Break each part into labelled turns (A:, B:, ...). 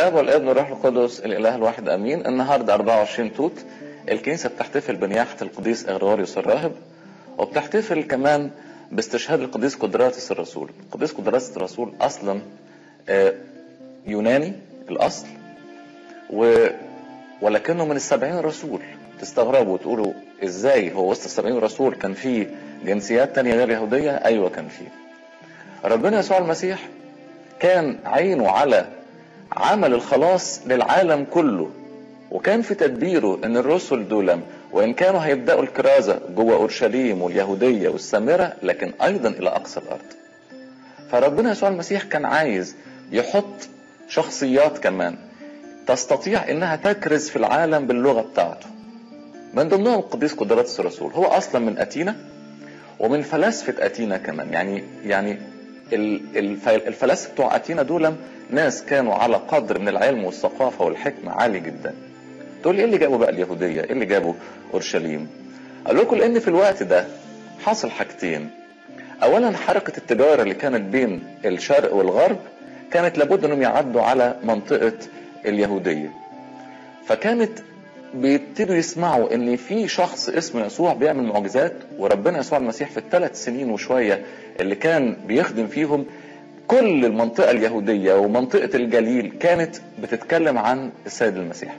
A: الاب والابن والروح القدس الاله الواحد امين النهارده 24 توت الكنيسه بتحتفل بنياحه القديس اغريغوريوس الراهب وبتحتفل كمان باستشهاد القديس قدراتس الرسول القديس قدراتس الرسول اصلا آه، يوناني الاصل و ولكنه من السبعين رسول تستغربوا وتقولوا ازاي هو وسط السبعين رسول كان في جنسيات تانية غير يهودية ايوه كان في ربنا يسوع المسيح كان عينه على عمل الخلاص للعالم كله وكان في تدبيره ان الرسل دول وان كانوا هيبداوا الكرازه جوه اورشليم واليهوديه والسامره لكن ايضا الى اقصى الارض. فربنا يسوع المسيح كان عايز يحط شخصيات كمان تستطيع انها تكرز في العالم باللغه بتاعته. من ضمنهم القديس قدراتس الرسول هو اصلا من اتينا ومن فلاسفه اتينا كمان يعني يعني الفلاسفه بتوع اتينا دول ناس كانوا على قدر من العلم والثقافه والحكمه عالي جدا. تقول لي ايه اللي جابوا بقى اليهوديه؟ ايه اللي جابوا اورشليم؟ اقول لكم لان في الوقت ده حصل حاجتين. اولا حركه التجاره اللي كانت بين الشرق والغرب كانت لابد انهم يعدوا على منطقه اليهوديه. فكانت بيبتدوا يسمعوا ان في شخص اسمه يسوع بيعمل معجزات وربنا يسوع المسيح في الثلاث سنين وشويه اللي كان بيخدم فيهم كل المنطقه اليهوديه ومنطقه الجليل كانت بتتكلم عن السيد المسيح.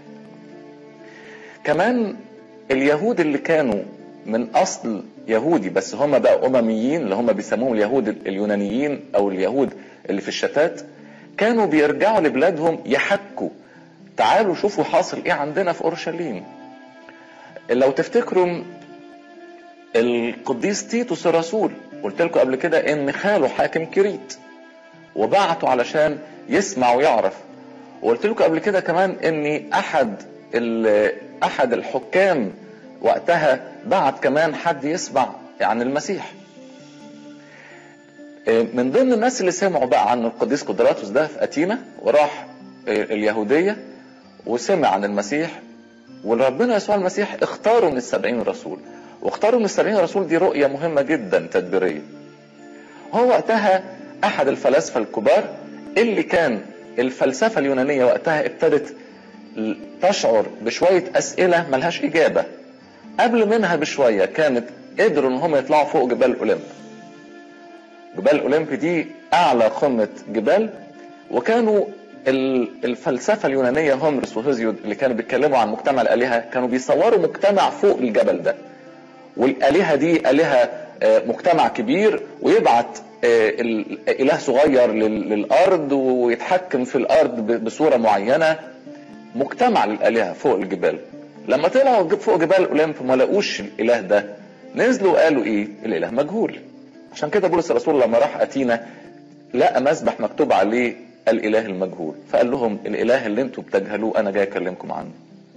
A: كمان اليهود اللي كانوا من اصل يهودي بس هم بقى امميين اللي هم بيسموهم اليهود اليونانيين او اليهود اللي في الشتات كانوا بيرجعوا لبلادهم يحكوا تعالوا شوفوا حاصل ايه عندنا في اورشليم لو تفتكروا القديس تيتوس الرسول قلت لكم قبل كده ان خاله حاكم كريت وبعته علشان يسمع ويعرف وقلت لكم قبل كده كمان ان احد احد الحكام وقتها بعت كمان حد يسمع عن المسيح من ضمن الناس اللي سمعوا بقى عن القديس قدراتوس ده في اتينا وراح اليهوديه وسمع عن المسيح وربنا يسوع المسيح اختاره من السبعين رسول واختاروا من السبعين رسول دي رؤيه مهمه جدا تدبيريه هو وقتها احد الفلاسفه الكبار اللي كان الفلسفه اليونانيه وقتها ابتدت تشعر بشوية أسئلة ملهاش إجابة قبل منها بشوية كانت قدروا إن هم يطلعوا فوق جبال أولمب جبال أولمب دي أعلى قمة جبال وكانوا الفلسفة اليونانية هومرس وهيزيود اللي كانوا بيتكلموا عن مجتمع الآلهة كانوا بيصوروا مجتمع فوق الجبل ده والآلهة دي آلهة مجتمع كبير ويبعت إله صغير للأرض ويتحكم في الأرض بصورة معينة مجتمع للآلهة فوق الجبال لما طلعوا فوق جبال أولمب ما لقوش الإله ده نزلوا وقالوا إيه الإله مجهول عشان كده بولس الرسول لما راح أتينا لقى مسبح مكتوب عليه الإله المجهول فقال لهم الإله اللي انتوا بتجهلوه أنا جاي أكلمكم عنه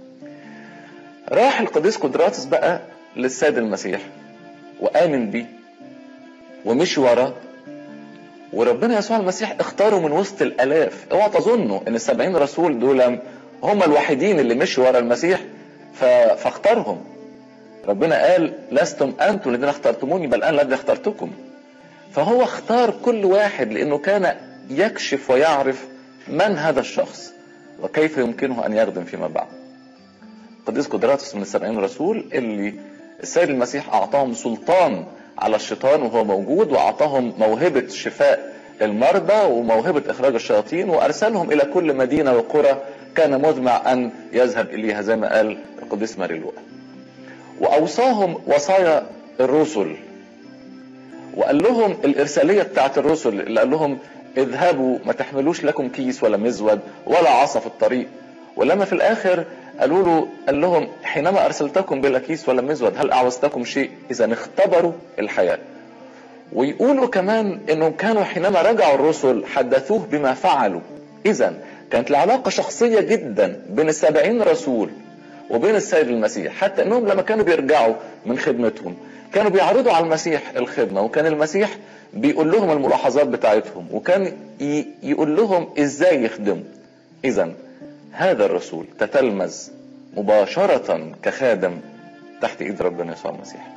A: راح القديس قدراتس بقى للسيد المسيح وآمن بيه ومشي وراه وربنا يسوع المسيح اختاره من وسط الآلاف اوعى تظنوا ان السبعين رسول دول هم الوحيدين اللي مشوا ورا المسيح فاختارهم ربنا قال لستم انتم الذين اخترتموني بل انا الذي اخترتكم فهو اختار كل واحد لانه كان يكشف ويعرف من هذا الشخص وكيف يمكنه ان يخدم فيما بعد قديس قدراتس من السبعين رسول اللي السيد المسيح اعطاهم سلطان على الشيطان وهو موجود واعطاهم موهبه شفاء المرضى وموهبه اخراج الشياطين وارسلهم الى كل مدينه وقرى كان مزمع ان يذهب اليها زي ما قال القديس ماري لوقا واوصاهم وصايا الرسل وقال لهم الارساليه بتاعت الرسل اللي قال لهم اذهبوا ما تحملوش لكم كيس ولا مزود ولا عصا في الطريق ولما في الاخر قالوا له قال لهم حينما ارسلتكم بلا كيس ولا مزود هل اعوزتكم شيء اذا اختبروا الحياه ويقولوا كمان انهم كانوا حينما رجعوا الرسل حدثوه بما فعلوا اذا كانت العلاقه شخصيه جدا بين السبعين رسول وبين السيد المسيح حتى انهم لما كانوا بيرجعوا من خدمتهم كانوا بيعرضوا على المسيح الخدمه وكان المسيح بيقول لهم الملاحظات بتاعتهم وكان يقول لهم ازاي يخدموا اذا هذا الرسول تتلمذ مباشرة كخادم تحت ايد ربنا يسوع المسيح.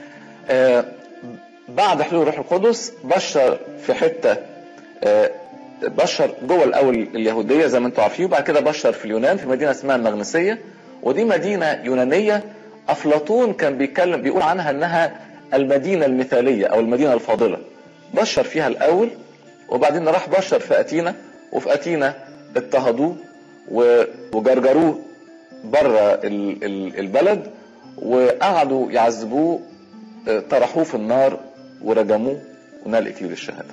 A: آه بعد حلول الروح القدس بشر في حتة آه بشر جوه الاول اليهوديه زي ما انتم عارفين وبعد كده بشر في اليونان في مدينه اسمها المغنيسيه ودي مدينه يونانيه افلاطون كان بيتكلم بيقول عنها انها المدينه المثاليه او المدينه الفاضله بشر فيها الاول وبعدين راح بشر في اتينا وفي اتينا اضطهدوه وجرجروه بره البلد وقعدوا يعذبوه طرحوه في النار ورجموه ونال اكليل الشهاده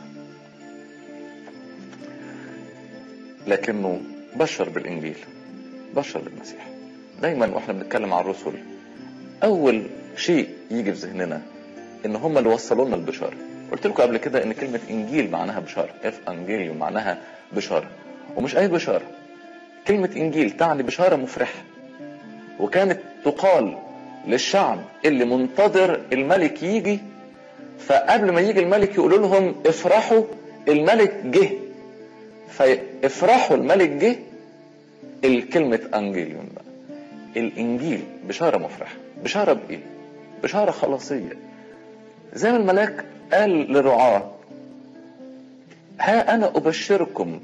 A: لكنه بشر بالانجيل بشر بالمسيح دايما واحنا بنتكلم عن الرسل اول شيء يجي في ذهننا ان هم اللي وصلوا لنا البشاره قلت لكم قبل كده ان كلمه انجيل معناها بشاره اف انجيل معناها بشاره ومش اي بشاره كلمه انجيل تعني بشاره مفرحه وكانت تقال للشعب اللي منتظر الملك يجي فقبل ما يجي الملك يقولوا لهم افرحوا الملك جه فافرحوا الملك جه الكلمة انجيليون بقى الانجيل بشارة مفرحة بشارة بايه بشارة خلاصية زي ما الملاك قال للرعاة ها انا ابشركم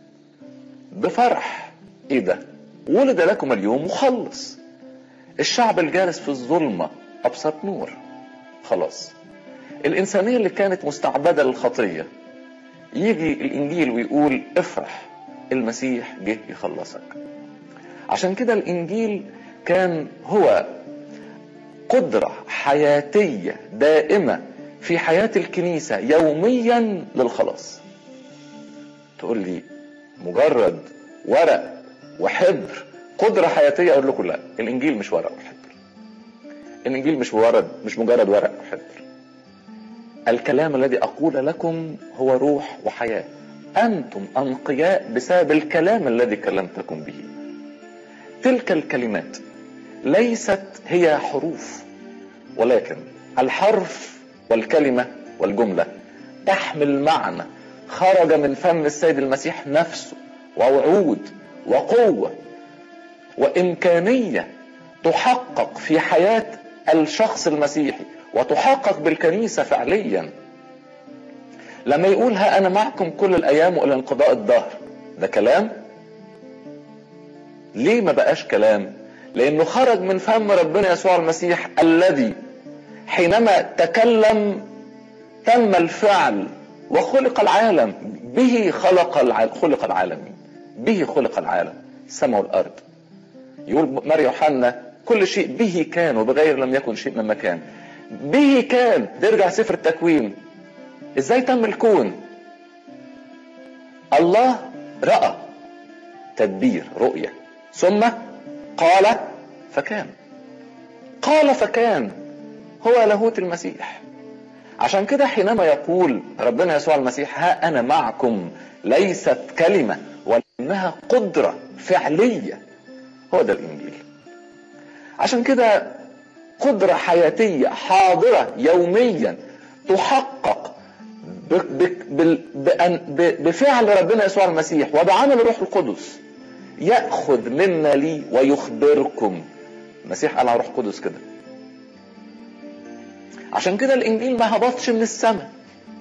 A: بفرح ايه ده ولد لكم اليوم مخلص الشعب الجالس في الظلمة ابصر نور خلاص الانسانية اللي كانت مستعبدة للخطية يجي الانجيل ويقول افرح المسيح جه يخلصك عشان كده الانجيل كان هو قدرة حياتية دائمة في حياة الكنيسة يوميا للخلاص تقول لي مجرد ورق وحبر قدرة حياتية اقول لكم لا الانجيل مش ورق وحبر الانجيل مش مجرد مش مجرد ورق وحبر الكلام الذي اقول لكم هو روح وحياه انتم انقياء بسبب الكلام الذي كلمتكم به تلك الكلمات ليست هي حروف ولكن الحرف والكلمه والجمله تحمل معنى خرج من فم السيد المسيح نفسه ووعود وقوه وامكانيه تحقق في حياه الشخص المسيحي وتحقق بالكنيسة فعليا لما يقول ها أنا معكم كل الأيام وإلى انقضاء الدهر ده كلام ليه ما بقاش كلام لأنه خرج من فم ربنا يسوع المسيح الذي حينما تكلم تم الفعل وخلق العالم به خلق العالم خلق العالم به خلق العالم السماء والأرض يقول ماري يوحنا كل شيء به كان وبغير لم يكن شيء مما كان به كان نرجع سفر التكوين ازاي تم الكون الله رأى تدبير رؤية ثم قال فكان قال فكان هو لاهوت المسيح عشان كده حينما يقول ربنا يسوع المسيح ها انا معكم ليست كلمة ولكنها قدرة فعلية هو ده الانجيل عشان كده قدرة حياتية حاضرة يوميا تحقق بفعل ربنا يسوع المسيح وبعمل الروح القدس يأخذ منا لي ويخبركم المسيح قال على روح قدس كده عشان كده الانجيل ما هبطش من السماء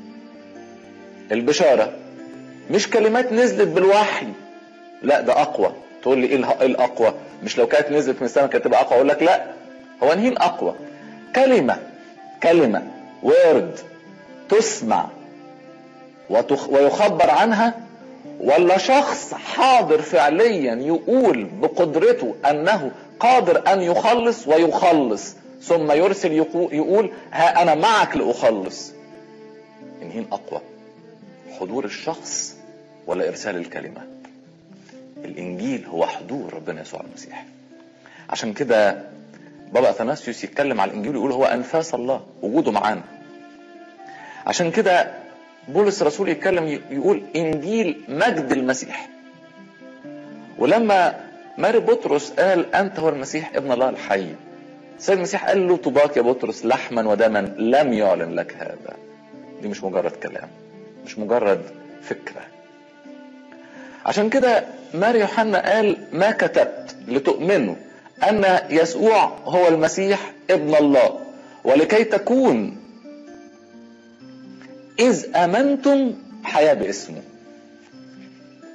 A: البشارة مش كلمات نزلت بالوحي لا ده اقوى تقول لي ايه الاقوى مش لو كانت نزلت من السماء كانت تبقى اقوى اقول لك لا هو انهين اقوى كلمة كلمة وورد تسمع وتخ ويخبر عنها ولا شخص حاضر فعليا يقول بقدرته انه قادر ان يخلص ويخلص ثم يرسل يقول ها انا معك لاخلص انهين اقوى حضور الشخص ولا ارسال الكلمه الانجيل هو حضور ربنا يسوع المسيح عشان كده بابا اثناسيوس يتكلم على الانجيل ويقول هو انفاس الله وجوده معانا عشان كده بولس الرسول يتكلم يقول انجيل مجد المسيح ولما ماري بطرس قال انت هو المسيح ابن الله الحي السيد المسيح قال له طباك يا بطرس لحما ودما لم يعلن لك هذا دي مش مجرد كلام مش مجرد فكره عشان كده ماري يوحنا قال ما كتبت لتؤمنوا ان يسوع هو المسيح ابن الله ولكي تكون اذ امنتم حياه باسمه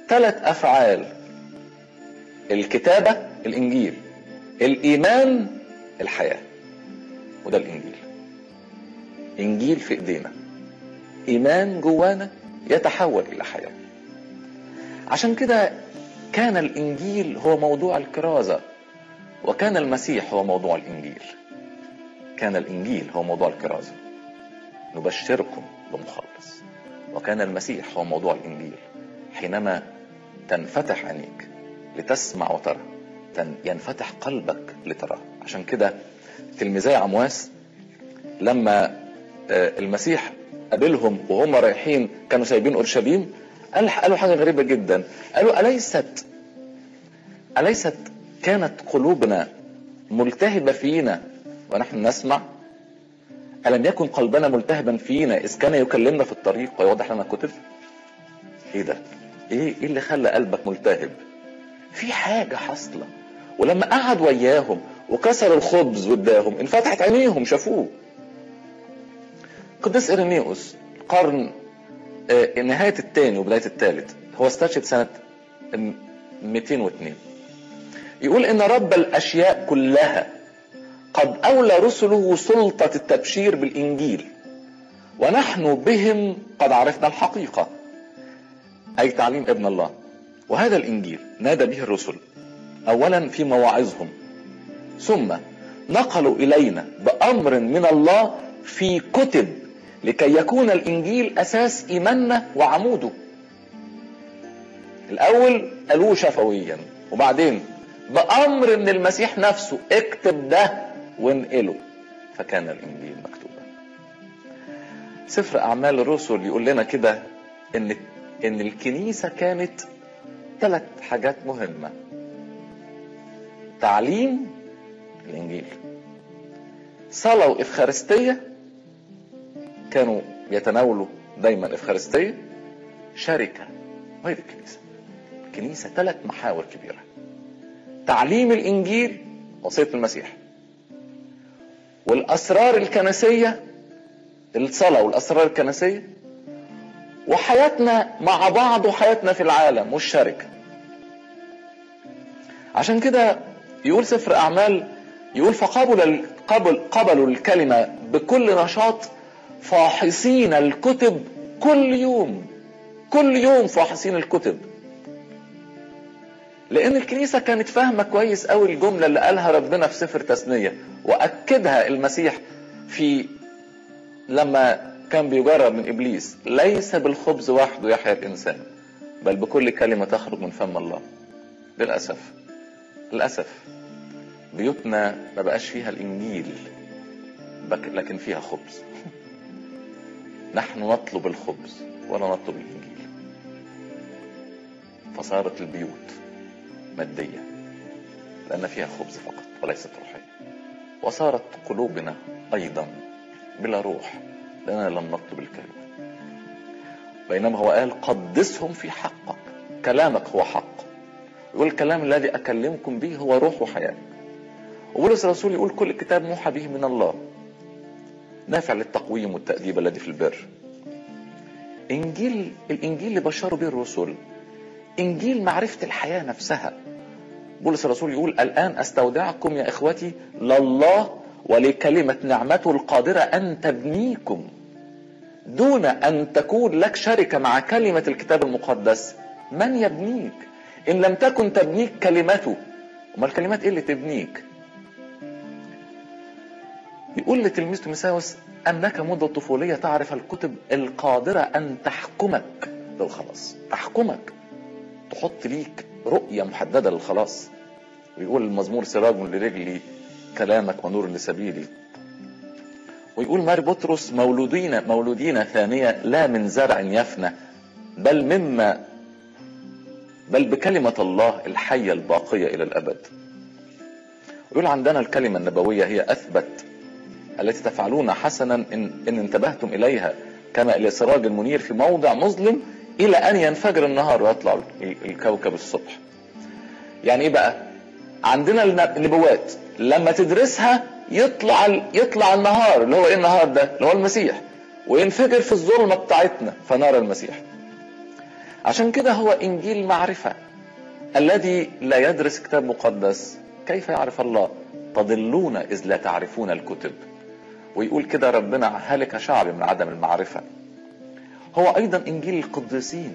A: ثلاث افعال الكتابة الانجيل الايمان الحياة وده الانجيل انجيل في ايدينا ايمان جوانا يتحول الى حياة عشان كده كان الانجيل هو موضوع الكرازة وكان المسيح هو موضوع الانجيل كان الانجيل هو موضوع الكرازة نبشركم بمخلص وكان المسيح هو موضوع الانجيل حينما تنفتح عينيك لتسمع وترى ينفتح قلبك لتراه عشان كده تلميذي عمواس لما المسيح قابلهم وهم رايحين كانوا سايبين اورشليم قال قالوا حاجه غريبه جدا قالوا اليست اليست كانت قلوبنا ملتهبه فينا ونحن نسمع الم يكن قلبنا ملتهبا فينا اذ كان يكلمنا في الطريق ويوضح لنا الكتب ايه ده ايه ايه اللي خلى قلبك ملتهب في حاجه حاصله ولما قعد وياهم وكسر الخبز واداهم انفتحت عينيهم شافوه قديس إرينيوس قرن نهاية الثاني وبداية الثالث هو استشهد سنة 202 يقول إن رب الأشياء كلها قد أولى رسله سلطة التبشير بالإنجيل ونحن بهم قد عرفنا الحقيقة أي تعليم ابن الله وهذا الإنجيل نادى به الرسل أولا في مواعظهم ثم نقلوا إلينا بأمر من الله في كتب لكي يكون الانجيل اساس ايماننا وعموده الاول قالوه شفويا وبعدين بامر من المسيح نفسه اكتب ده وانقله فكان الانجيل مكتوبا سفر اعمال الرسل يقول لنا كده ان ان الكنيسه كانت ثلاث حاجات مهمه تعليم الانجيل صلاه وافخارستيه كانوا يتناولوا دايما افخارستيه شركه وهي دي الكنيسه الكنيسه ثلاث محاور كبيره تعليم الانجيل وصيه المسيح والاسرار الكنسيه الصلاه والاسرار الكنسيه وحياتنا مع بعض وحياتنا في العالم والشركه عشان كده يقول سفر اعمال يقول فقبل قبل قبلوا الكلمه بكل نشاط فاحصين الكتب كل يوم كل يوم فاحصين الكتب لان الكنيسه كانت فاهمه كويس قوي الجمله اللي قالها ربنا في سفر تثنيه واكدها المسيح في لما كان بيجرب من ابليس ليس بالخبز وحده يحيا الانسان بل بكل كلمه تخرج من فم الله للاسف للاسف بيوتنا ما بقاش فيها الانجيل لكن فيها خبز نحن نطلب الخبز ولا نطلب الانجيل فصارت البيوت ماديه لان فيها خبز فقط وليست روحيه وصارت قلوبنا ايضا بلا روح لاننا لم نطلب الكلمه بينما هو قال قدسهم في حقك كلامك هو حق يقول الكلام الذي اكلمكم به هو روح وحياه وبولس الرسول يقول كل كتاب موحى به من الله نافع للتقويم والتأديب الذي في البر انجيل الانجيل اللي بشروا به الرسل انجيل معرفه الحياه نفسها بولس الرسول يقول الان استودعكم يا اخوتي لله ولكلمه نعمته القادره ان تبنيكم دون ان تكون لك شركه مع كلمه الكتاب المقدس من يبنيك ان لم تكن تبنيك كلمته امال الكلمات ايه اللي تبنيك يقول لتلميذ تيموثاوس انك منذ الطفوليه تعرف الكتب القادره ان تحكمك للخلاص تحكمك تحط ليك رؤيه محدده للخلاص ويقول المزمور سراج لرجلي كلامك ونور لسبيلي ويقول ماري بطرس مولودين مولودين ثانية لا من زرع يفنى بل مما بل بكلمة الله الحية الباقية إلى الأبد يقول عندنا الكلمة النبوية هي أثبت التي تفعلون حسنا إن, إن انتبهتم إليها كما إلى سراج منير في موضع مظلم إلى أن ينفجر النهار ويطلع الكوكب الصبح يعني إيه بقى عندنا النبوات لما تدرسها يطلع يطلع النهار اللي هو ايه النهار ده اللي هو المسيح وينفجر في الظلمه بتاعتنا فنرى المسيح عشان كده هو انجيل معرفة الذي لا يدرس كتاب مقدس كيف يعرف الله تضلون اذ لا تعرفون الكتب ويقول كده ربنا هلك شعبي من عدم المعرفة هو ايضا انجيل القديسين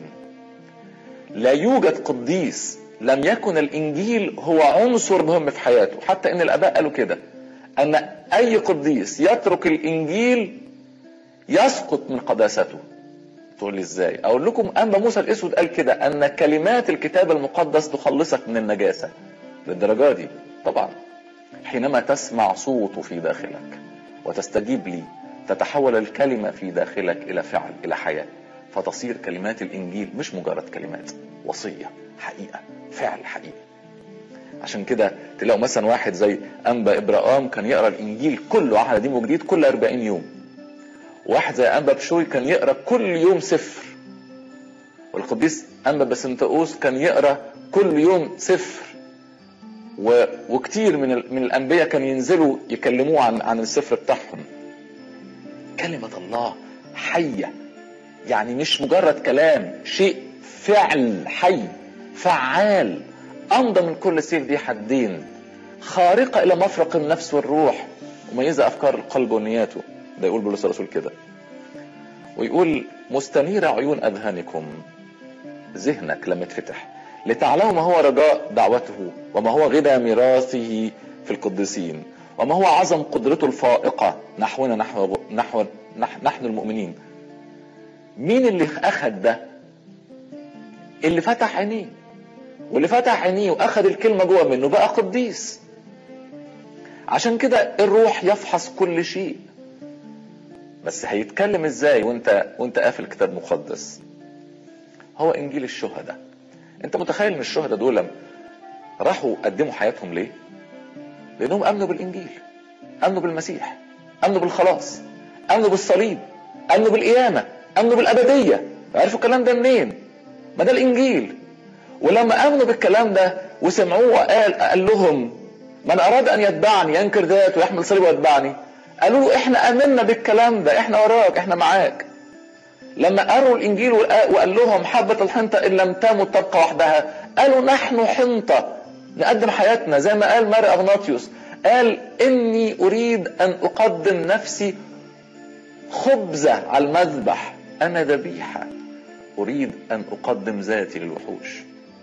A: لا يوجد قديس لم يكن الانجيل هو عنصر مهم في حياته حتى ان الاباء قالوا كده ان اي قديس يترك الانجيل يسقط من قداسته تقول لي ازاي اقول لكم اما موسى الاسود قال كده ان كلمات الكتاب المقدس تخلصك من النجاسه للدرجه دي طبعا حينما تسمع صوته في داخلك وتستجيب لي تتحول الكلمه في داخلك الى فعل الى حياه فتصير كلمات الانجيل مش مجرد كلمات وصيه حقيقه فعل حقيقي عشان كده تلاقوا مثلا واحد زي انبا ابراهام كان يقرا الانجيل كله عهد قديم وجديد كل 40 يوم واحد زي انبا بشوي كان يقرا كل يوم سفر والقديس انبا بسنتقوس كان يقرا كل يوم سفر و... وكتير من ال... من الانبياء كانوا ينزلوا يكلموه عن عن السفر بتاعهم كلمه الله حيه يعني مش مجرد كلام شيء فعل حي فعال امضى من كل سيف ذي حدين خارقه الى مفرق النفس والروح مميزه افكار القلب ونياته ده يقول بولس الرسول كده ويقول مستنيرة عيون أذهانكم ذهنك لما يتفتح لتعلموا ما هو رجاء دعوته وما هو غنى ميراثه في القديسين وما هو عظم قدرته الفائقة نحونا نحو نحو نح نحن المؤمنين مين اللي أخذ ده اللي فتح عينيه واللي فتح عينيه وأخذ الكلمة جوه منه بقى قديس عشان كده الروح يفحص كل شيء بس هيتكلم ازاي وانت وانت قافل كتاب مقدس هو انجيل الشهداء انت متخيل ان الشهداء دول راحوا قدموا حياتهم ليه لانهم امنوا بالانجيل امنوا بالمسيح امنوا بالخلاص امنوا بالصليب امنوا بالقيامه امنوا بالابديه عرفوا الكلام ده منين ما ده الانجيل ولما امنوا بالكلام ده وسمعوه قال قال لهم من اراد ان يتبعني ينكر ذاته ويحمل صليبه ويتبعني قالوا له احنا امنا بالكلام ده احنا وراك احنا معاك لما قروا الانجيل وقال لهم حبة الحنطة ان لم تمت تبقى وحدها قالوا نحن حنطة نقدم حياتنا زي ما قال ماري اغناطيوس قال اني اريد ان اقدم نفسي خبزة على المذبح انا ذبيحة اريد ان اقدم ذاتي للوحوش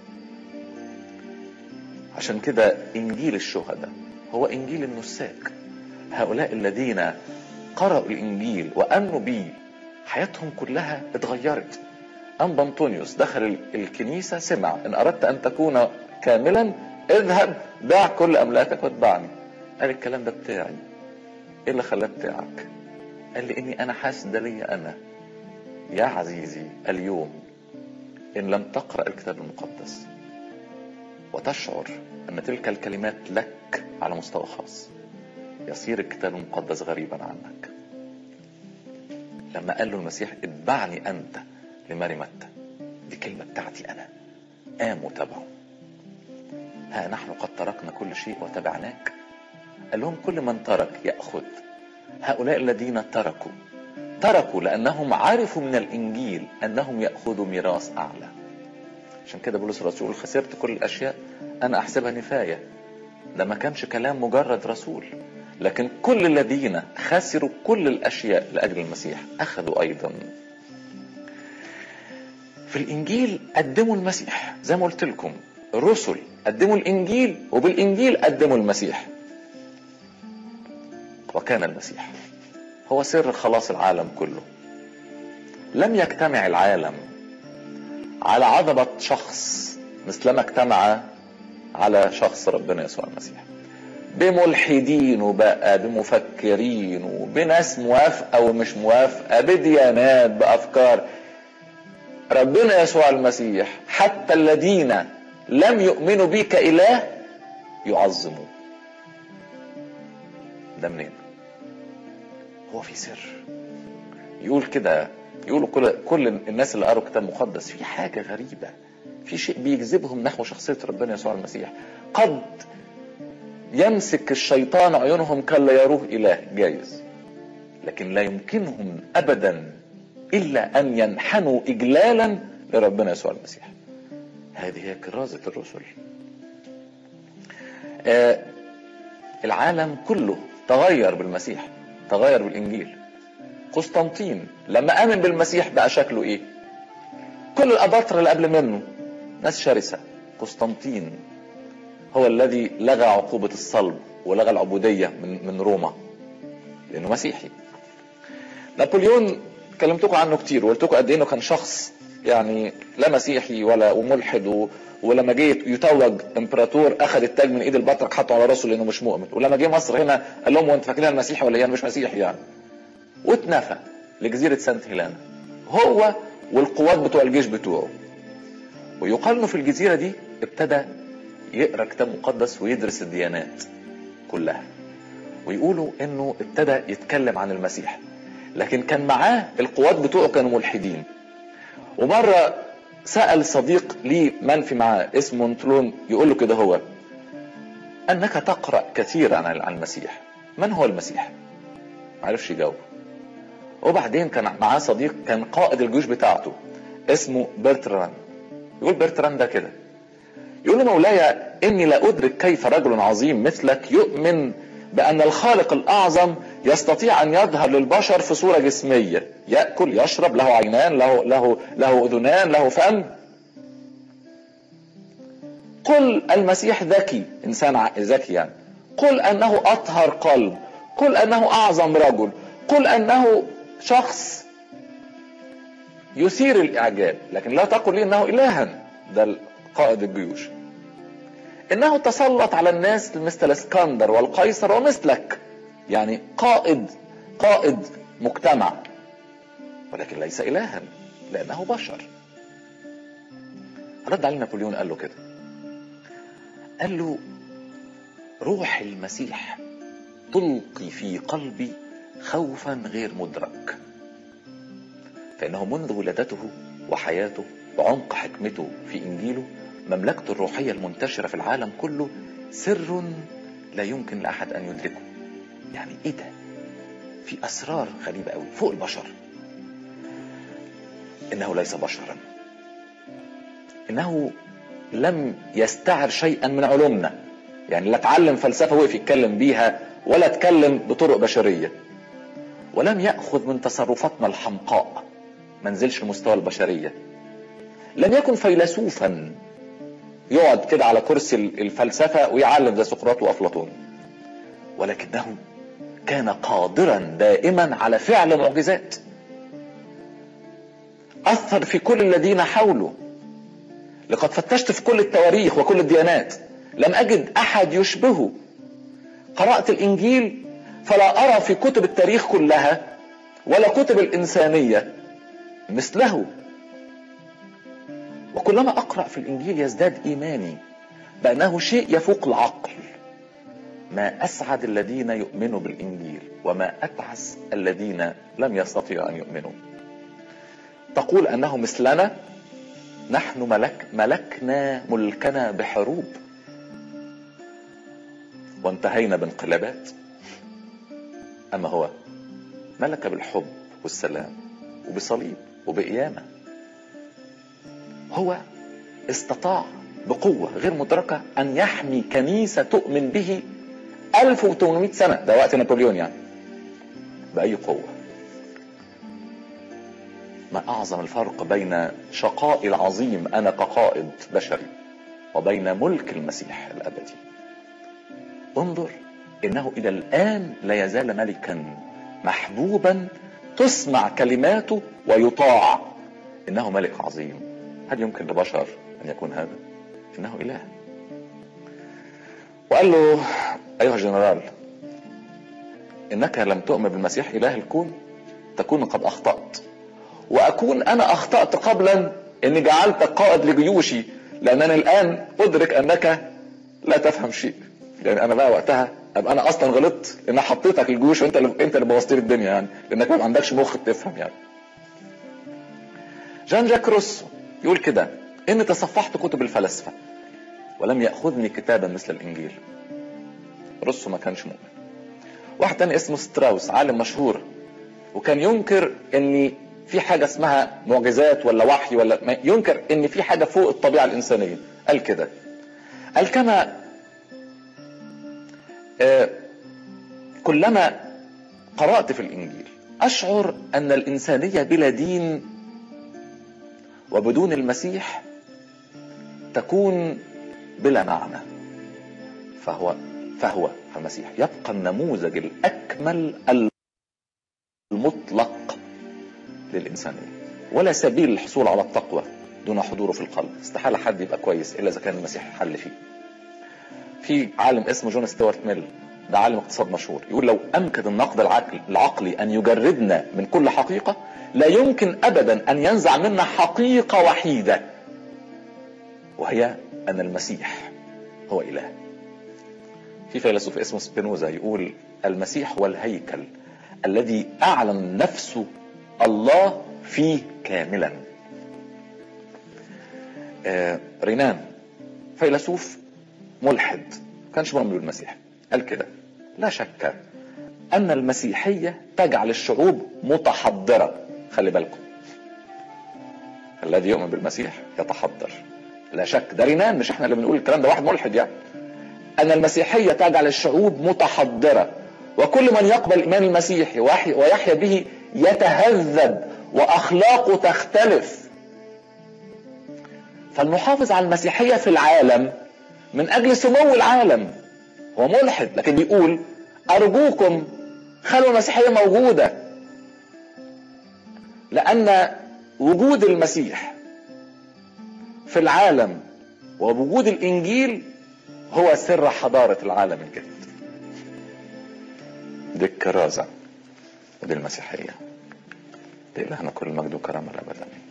A: عشان كده انجيل الشهداء هو انجيل النساك هؤلاء الذين قرأوا الإنجيل وأمنوا به حياتهم كلها اتغيرت أنبا أنطونيوس دخل الكنيسة سمع إن أردت أن تكون كاملا اذهب دع كل أملاكك واتبعني قال الكلام ده بتاعي إيه اللي خلاه بتاعك قال لي إني أنا حاسس ده ليا أنا يا عزيزي اليوم إن لم تقرأ الكتاب المقدس وتشعر أن تلك الكلمات لك على مستوى خاص يصير الكتاب المقدس غريبا عنك لما قال له المسيح اتبعني انت لماري متى دي كلمه بتاعتي انا قام وتبعه ها نحن قد تركنا كل شيء وتبعناك قال لهم كل من ترك ياخذ هؤلاء الذين تركوا تركوا لانهم عرفوا من الانجيل انهم ياخذوا ميراث اعلى عشان كده بولس الرسول خسرت كل الاشياء انا احسبها نفايه ده ما كانش كلام مجرد رسول لكن كل الذين خسروا كل الاشياء لاجل المسيح اخذوا ايضا في الانجيل قدموا المسيح زي ما قلت لكم الرسل قدموا الانجيل وبالانجيل قدموا المسيح وكان المسيح هو سر خلاص العالم كله لم يجتمع العالم على عظمة شخص مثلما اجتمع على شخص ربنا يسوع المسيح بملحدين وبقى بمفكرين وبناس موافقة ومش موافقة بديانات بأفكار ربنا يسوع المسيح حتى الذين لم يؤمنوا بي كإله يعظموا ده منين هو في سر يقول كده يقولوا كل كل الناس اللي قروا كتاب مقدس في حاجة غريبة في شيء بيجذبهم نحو شخصية ربنا يسوع المسيح قد يمسك الشيطان عيونهم كلا يروه إله جايز لكن لا يمكنهم أبدا إلا أن ينحنوا إجلالا لربنا يسوع المسيح هذه هي كرازة الرسل آه العالم كله تغير بالمسيح تغير بالإنجيل قسطنطين لما آمن بالمسيح بقى شكله إيه كل الأباطرة اللي قبل منه ناس شرسة قسطنطين هو الذي لغى عقوبة الصلب ولغى العبودية من من روما لأنه مسيحي نابليون كلمتكم عنه كتير وقلت لكم قد ايه انه كان شخص يعني لا مسيحي ولا وملحد و... ولما جه يتوج امبراطور اخذ التاج من ايد البطرك حطه على راسه لانه مش مؤمن ولما جه مصر هنا قال لهم وانت فاكرين مسيحي ولا ايه انا مش مسيحي يعني واتنفى لجزيره سانت هيلانا هو والقوات بتوع الجيش بتوعه ويقال انه في الجزيره دي ابتدى يقرا كتاب مقدس ويدرس الديانات كلها ويقولوا انه ابتدى يتكلم عن المسيح لكن كان معاه القوات بتوعه كانوا ملحدين ومرة سأل صديق لي منفي معاه اسمه نتلون يقول له كده هو أنك تقرأ كثيرا عن المسيح من هو المسيح معرفش يجاوب وبعدين كان معاه صديق كان قائد الجيوش بتاعته اسمه برتران يقول برتران ده كده يقول له مولاي إني لا أدرك كيف رجل عظيم مثلك يؤمن بأن الخالق الأعظم يستطيع أن يظهر للبشر في صورة جسمية يأكل يشرب له عينان له له له أذنان له فم قل المسيح ذكي إنسان ذكي يعني قل أنه أطهر قلب قل أنه أعظم رجل قل أنه شخص يثير الإعجاب لكن لا تقل لي أنه إلها ده قائد الجيوش انه تسلط على الناس مثل الاسكندر والقيصر ومثلك يعني قائد قائد مجتمع ولكن ليس الها لانه بشر رد عليه نابليون قال له كده قال له روح المسيح تلقي في قلبي خوفا غير مدرك فانه منذ ولادته وحياته وعمق حكمته في انجيله مملكته الروحية المنتشرة في العالم كله سر لا يمكن لأحد أن يدركه يعني إيه ده في أسرار غريبة أوي فوق البشر إنه ليس بشرا إنه لم يستعر شيئا من علومنا يعني لا اتعلم فلسفة وقف يتكلم بيها ولا اتكلم بطرق بشرية ولم يأخذ من تصرفاتنا الحمقاء ما نزلش لمستوى البشرية لم يكن فيلسوفا يقعد كده على كرسي الفلسفة ويعلم زي سقراط وأفلاطون ولكنه كان قادرا دائما على فعل معجزات أثر في كل الذين حوله لقد فتشت في كل التواريخ وكل الديانات لم أجد أحد يشبهه قرأت الإنجيل فلا أرى في كتب التاريخ كلها ولا كتب الإنسانية مثله وكلما اقرا في الانجيل يزداد ايماني بانه شيء يفوق العقل ما اسعد الذين يؤمنوا بالانجيل وما اتعس الذين لم يستطيعوا ان يؤمنوا تقول انه مثلنا نحن ملك ملكنا ملكنا بحروب وانتهينا بانقلابات اما هو ملك بالحب والسلام وبصليب وبقيامه هو استطاع بقوة غير مدركة أن يحمي كنيسة تؤمن به 1800 سنة ده وقت نابليون يعني بأي قوة ما أعظم الفرق بين شقاء العظيم أنا كقائد بشري وبين ملك المسيح الأبدي انظر إنه إلى الآن لا يزال ملكا محبوبا تسمع كلماته ويطاع إنه ملك عظيم هل يمكن لبشر أن يكون هذا؟ إنه إله وقال له أيها الجنرال إنك لم تؤمن بالمسيح إله الكون تكون قد أخطأت وأكون أنا أخطأت قبلا إني جعلتك قائد لجيوشي لأنني الآن أدرك أنك لا تفهم شيء يعني أنا بقى وقتها أبقى أنا أصلا غلطت إن حطيتك الجيوش وأنت اللي أنت اللي بوظت لي الدنيا يعني لأنك ما عندكش مخ تفهم يعني جان جاك روسو يقول كده إني تصفحت كتب الفلاسفة ولم يأخذني كتابا مثل الإنجيل روسو ما كانش مؤمن واحد تاني اسمه ستراوس عالم مشهور وكان ينكر ان في حاجة اسمها معجزات ولا وحي ولا ما ينكر ان في حاجة فوق الطبيعة الإنسانية قال كده قال كما آه كلما قرأت في الإنجيل أشعر أن الإنسانية بلا دين وبدون المسيح تكون بلا معنى فهو فهو المسيح يبقى النموذج الأكمل المطلق للإنسانية ولا سبيل للحصول على التقوى دون حضوره في القلب استحالة حد يبقى كويس إلا إذا كان المسيح حل فيه في عالم اسمه جون ستيوارت ميل ده عالم اقتصاد مشهور يقول لو امكن النقد العقل العقلي ان يجردنا من كل حقيقه لا يمكن ابدا ان ينزع منا حقيقه وحيده وهي ان المسيح هو اله في فيلسوف اسمه سبينوزا يقول المسيح هو الهيكل الذي اعلن نفسه الله فيه كاملا آه رينان فيلسوف ملحد كانش مؤمن بالمسيح قال كده لا شك ان المسيحيه تجعل الشعوب متحضره خلي بالكم الذي يؤمن بالمسيح يتحضر لا شك ده رينان مش احنا اللي بنقول الكلام ده واحد ملحد يعني ان المسيحيه تجعل الشعوب متحضره وكل من يقبل الايمان المسيحي ويحيا به يتهذب واخلاقه تختلف فالمحافظ على المسيحيه في العالم من اجل سمو العالم هو ملحد لكن بيقول ارجوكم خلوا المسيحيه موجوده لان وجود المسيح في العالم ووجود الانجيل هو سر حضاره العالم الجديد دي الكرازه ودي المسيحيه لإلهنا كل المجد وكرامه الابد امين